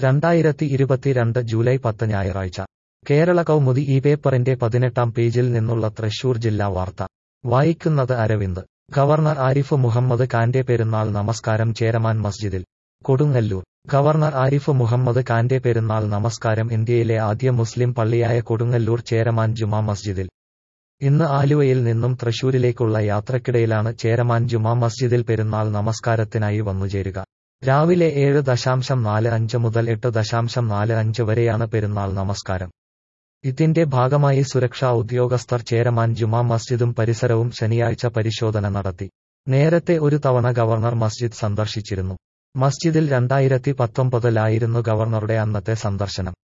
രണ്ടായിരത്തി ഇരുപത്തിരണ്ട് ജൂലൈ പത്ത് ഞായറാഴ്ച കേരള കൗമുദി ഈ പേപ്പറിന്റെ പതിനെട്ടാം പേജിൽ നിന്നുള്ള തൃശൂർ ജില്ലാ വാർത്ത വായിക്കുന്നത് അരവിന്ദ് ഗവർണർ ആരിഫ് മുഹമ്മദ് ഖാന്റെ പെരുന്നാൾ നമസ്കാരം ചേരമാൻ മസ്ജിദിൽ കൊടുങ്ങല്ലൂർ ഗവർണർ ആരിഫ് മുഹമ്മദ് ഖാന്റെ പെരുന്നാൾ നമസ്കാരം ഇന്ത്യയിലെ ആദ്യ മുസ്ലിം പള്ളിയായ കൊടുങ്ങല്ലൂർ ചേരമാൻ ജുമാ മസ്ജിദിൽ ഇന്ന് ആലുവയിൽ നിന്നും തൃശൂരിലേക്കുള്ള യാത്രക്കിടയിലാണ് ചേരമാൻ ജുമാ മസ്ജിദിൽ പെരുന്നാൾ നമസ്കാരത്തിനായി വന്നുചേരുക രാവിലെ ഏഴ് ദശാംശം നാല് അഞ്ച് മുതൽ എട്ട് ദശാംശം നാല് അഞ്ച് വരെയാണ് പെരുന്നാൾ നമസ്കാരം ഇതിന്റെ ഭാഗമായി സുരക്ഷാ ഉദ്യോഗസ്ഥർ ചേരമാൻ ജുമാ മസ്ജിദും പരിസരവും ശനിയാഴ്ച പരിശോധന നടത്തി നേരത്തെ ഒരു തവണ ഗവർണർ മസ്ജിദ് സന്ദർശിച്ചിരുന്നു മസ്ജിദിൽ രണ്ടായിരത്തി പത്തൊമ്പതിലായിരുന്നു ഗവർണറുടെ അന്നത്തെ സന്ദർശനം